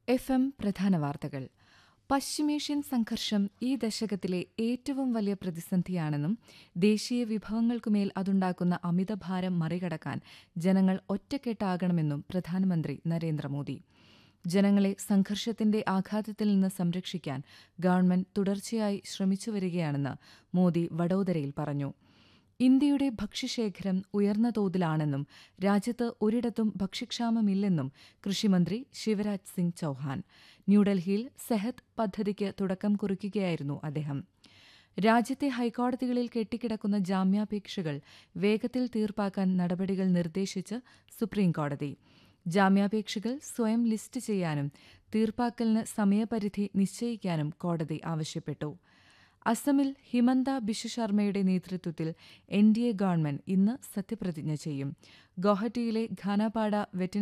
F M പ്രധാന വാർത്തകൾ പശ്ചിമേഷ്യൻ സംഘർഷം ഈ ദശകത്തിലെ ഏറ്റവും വലിയ പ്രതിസന്ധിയാണെന്നും ദേശീയ വിഭവങ്ങൾക്കുമേൽ അതുണ്ടാക്കുന്ന അമിതഭാരം മറികടക്കാൻ ജനങ്ങൾ ഒറ്റക്കെട്ടാകണമെന്നും പ്രധാനമന്ത്രി നരേന്ദ്രമോദി ജനങ്ങളെ സംഘർഷത്തിന്റെ ആഘാതത്തിൽ നിന്ന് സംരക്ഷിക്കാൻ ഗവൺമെന്റ് തുടർച്ചയായി ശ്രമിച്ചുവരികയാണെന്ന് മോദി വഡോദരയിൽ പറഞ്ഞു ഇന്ത്യയുടെ ഭക്ഷ്യശേഖരം ഉയർന്ന തോതിലാണെന്നും രാജ്യത്ത് ഒരിടത്തും ഭക്ഷ്യക്ഷാമമില്ലെന്നും കൃഷിമന്ത്രി ശിവരാജ് സിംഗ് ചൌഹാൻ ന്യൂഡൽഹിയിൽ സെഹത് പദ്ധതിക്ക് തുടക്കം കുറിക്കുകയായിരുന്നു അദ്ദേഹം രാജ്യത്തെ ഹൈക്കോടതികളിൽ കെട്ടിക്കിടക്കുന്ന ജാമ്യാപേക്ഷകൾ വേഗത്തിൽ തീർപ്പാക്കാൻ നടപടികൾ നിർദ്ദേശിച്ച് സുപ്രീംകോടതി ജാമ്യാപേക്ഷകൾ സ്വയം ലിസ്റ്റ് ചെയ്യാനും തീർപ്പാക്കലിന് സമയപരിധി നിശ്ചയിക്കാനും കോടതി ആവശ്യപ്പെട്ടു അസമിൽ ഹിമന്ത ബിശ്വ ശർമ്മയുടെ നേതൃത്വത്തിൽ എൻ ഡി എ ഗവൺമെന്റ് ഇന്ന് സത്യപ്രതിജ്ഞ ചെയ്യും ഗോഹട്ടിയിലെ ഖാനാപാട വെറ്റിനറി